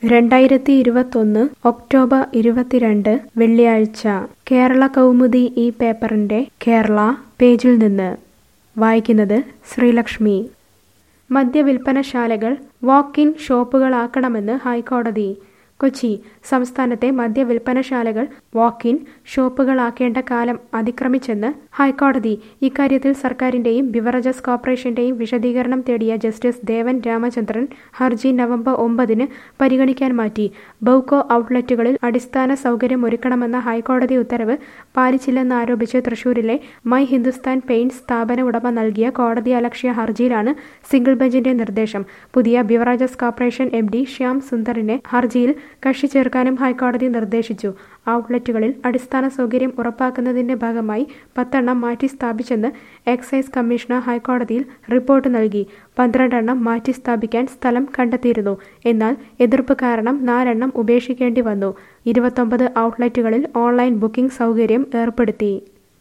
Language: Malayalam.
രണ്ടായിരത്തി ഇരുപത്തൊന്ന് ഒക്ടോബർ ഇരുപത്തിരണ്ട് വെള്ളിയാഴ്ച കേരള കൗമുദി ഈ പേപ്പറിന്റെ കേരള പേജിൽ നിന്ന് വായിക്കുന്നത് ശ്രീലക്ഷ്മി മദ്യവിൽപ്പനശാലകൾ വാക്ക് ഇൻ ഷോപ്പുകളാക്കണമെന്ന് ഹൈക്കോടതി കൊച്ചി സംസ്ഥാനത്തെ മദ്യവിൽപ്പനശാലകൾ വാക്ക് ഇൻ ഷോപ്പുകളാക്കേണ്ട കാലം അതിക്രമിച്ചെന്ന് ഹൈക്കോടതി ഇക്കാര്യത്തിൽ സർക്കാരിന്റെയും ബിവറേജസ് കോർപ്പറേഷന്റെയും വിശദീകരണം തേടിയ ജസ്റ്റിസ് ദേവൻ രാമചന്ദ്രൻ ഹർജി നവംബർ ഒമ്പതിന് പരിഗണിക്കാൻ മാറ്റി ബൗക്കോ ഔട്ട്ലെറ്റുകളിൽ അടിസ്ഥാന സൗകര്യം ഒരുക്കണമെന്ന ഹൈക്കോടതി ഉത്തരവ് പാലിച്ചില്ലെന്നാരോപിച്ച് തൃശൂരിലെ മൈ ഹിന്ദുസ്ഥാൻ പെയിന്റ് സ്ഥാപന ഉടമ നൽകിയ കോടതി അലക്ഷ്യ ഹർജിയിലാണ് സിംഗിൾ ബെഞ്ചിന്റെ നിർദ്ദേശം പുതിയ Beverages Corporation M D Shyam സുന്ദറിനെ ഹർജിയിൽ കക്ഷി ചേർക്കാനും ഹൈക്കോടതി നിർദ്ദേശിച്ചു ഔട്ട്ലെറ്റുകളിൽ അടിസ്ഥാന സൗകര്യം ഉറപ്പാക്കുന്നതിന്റെ ഭാഗമായി പത്തെണ്ണം മാറ്റി സ്ഥാപിച്ചെന്ന് എക്സൈസ് കമ്മീഷണർ ഹൈക്കോടതിയിൽ റിപ്പോർട്ട് നൽകി പന്ത്രണ്ടെണ്ണം മാറ്റി സ്ഥാപിക്കാൻ സ്ഥലം കണ്ടെത്തിയിരുന്നു എന്നാൽ എതിർപ്പ് കാരണം നാലെണ്ണം ഉപേക്ഷിക്കേണ്ടി വന്നു ഇരുപത്തൊമ്പത് ഔട്ട്ലെറ്റുകളിൽ ഓൺലൈൻ ബുക്കിംഗ് സൗകര്യം ഏർപ്പെടുത്തി